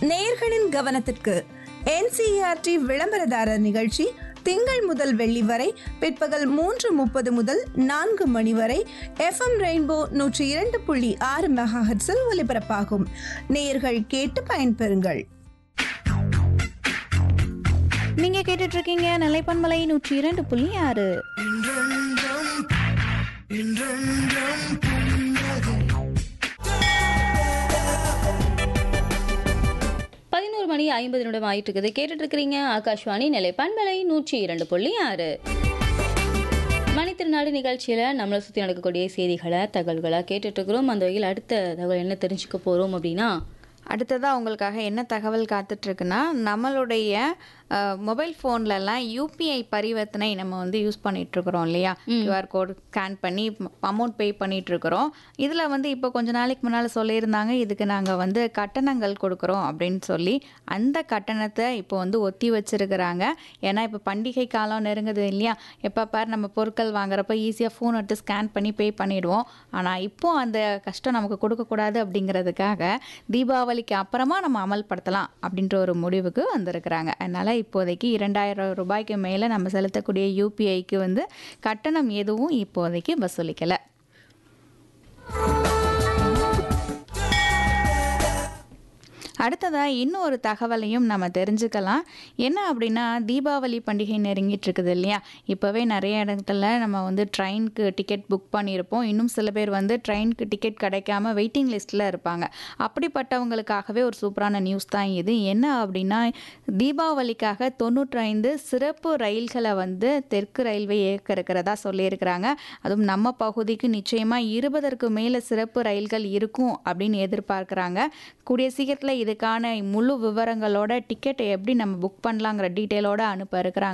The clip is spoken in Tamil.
நேயர்களின் கவனத்திற்கு என்சிஆர்டி விளம்பரதாரர் நிகழ்ச்சி திங்கள் முதல் வெள்ளி வரை பிற்பகல் மூன்று முப்பது முதல் நான்கு மணி வரை எஃப்எம் ரெயின்போ நூற்றி இரண்டு புள்ளி ஆறு மெகாஹெட்ஸில் ஒலிபரப்பாகும் நேயர்கள் கேட்டு பயன்பெறுங்கள் நீங்க கேட்டுட்டு இருக்கீங்க நிலைப்பன்மலை நூற்றி இரண்டு புள்ளி ஆறு பதினோரு மணி ஐம்பது நிமிடம் ஆயிட்டு இருக்குது கேட்டுட்டு இருக்கிறீங்க ஆகாஷ்வாணி நிலை பண்பலை நூற்றி இரண்டு புள்ளி ஆறு மணித்திருநாடு நிகழ்ச்சியில் நம்மளை சுற்றி நடக்கக்கூடிய செய்திகளை தகவல்களை கேட்டுட்டு இருக்கிறோம் அந்த வகையில் அடுத்த தகவல் என்ன தெரிஞ்சுக்க போகிறோம் அப்படின்னா அடுத்ததாக உங்களுக்காக என்ன தகவல் காத்துட்ருக்குன்னா நம்மளுடைய மொபைல் ஃபோன்லலாம் யூபிஐ பரிவர்த்தனை நம்ம வந்து யூஸ் பண்ணிகிட்ருக்குறோம் இல்லையா கியூஆர் கோட் ஸ்கேன் பண்ணி அமௌண்ட் பே பண்ணிகிட்ருக்குறோம் இதில் வந்து இப்போ கொஞ்ச நாளைக்கு முன்னால் சொல்லியிருந்தாங்க இதுக்கு நாங்கள் வந்து கட்டணங்கள் கொடுக்குறோம் அப்படின்னு சொல்லி அந்த கட்டணத்தை இப்போ வந்து ஒத்தி வச்சிருக்கிறாங்க ஏன்னா இப்போ பண்டிகை காலம் நெருங்குது இல்லையா எப்போ பார் நம்ம பொருட்கள் வாங்குறப்ப ஈஸியாக ஃபோன் எடுத்து ஸ்கேன் பண்ணி பே பண்ணிடுவோம் ஆனால் இப்போ அந்த கஷ்டம் நமக்கு கொடுக்கக்கூடாது அப்படிங்கிறதுக்காக தீபாவளிக்கு அப்புறமா நம்ம அமல்படுத்தலாம் அப்படின்ற ஒரு முடிவுக்கு வந்திருக்கிறாங்க அதனால் இப்போதைக்கு இரண்டாயிரம் ரூபாய்க்கு மேலே நம்ம செலுத்தக்கூடிய யூபிஐக்கு வந்து கட்டணம் எதுவும் இப்போதைக்கு வசூலிக்கலை அடுத்ததாக இன்னும் ஒரு தகவலையும் நம்ம தெரிஞ்சுக்கலாம் என்ன அப்படின்னா தீபாவளி பண்டிகை நெருங்கிட்டு இருக்குது இல்லையா இப்போவே நிறைய இடத்துல நம்ம வந்து ட்ரெயினுக்கு டிக்கெட் புக் பண்ணியிருப்போம் இன்னும் சில பேர் வந்து ட்ரெயினுக்கு டிக்கெட் கிடைக்காம வெயிட்டிங் லிஸ்ட்டில் இருப்பாங்க அப்படிப்பட்டவங்களுக்காகவே ஒரு சூப்பரான நியூஸ் தான் இது என்ன அப்படின்னா தீபாவளிக்காக தொண்ணூற்றைந்து சிறப்பு ரயில்களை வந்து தெற்கு ரயில்வே இயக்க இருக்கிறதா சொல்லியிருக்கிறாங்க அதுவும் நம்ம பகுதிக்கு நிச்சயமாக இருபதற்கு மேலே சிறப்பு ரயில்கள் இருக்கும் அப்படின்னு எதிர்பார்க்குறாங்க கூடிய சீக்கிரத்தில் இதுக்கான முழு விவரங்களோட டிக்கெட்டை எப்படி நம்ம புக் பண்ணலாங்கிற டீட்டெயிலோட அனுப்ப இருக்கிறாங்க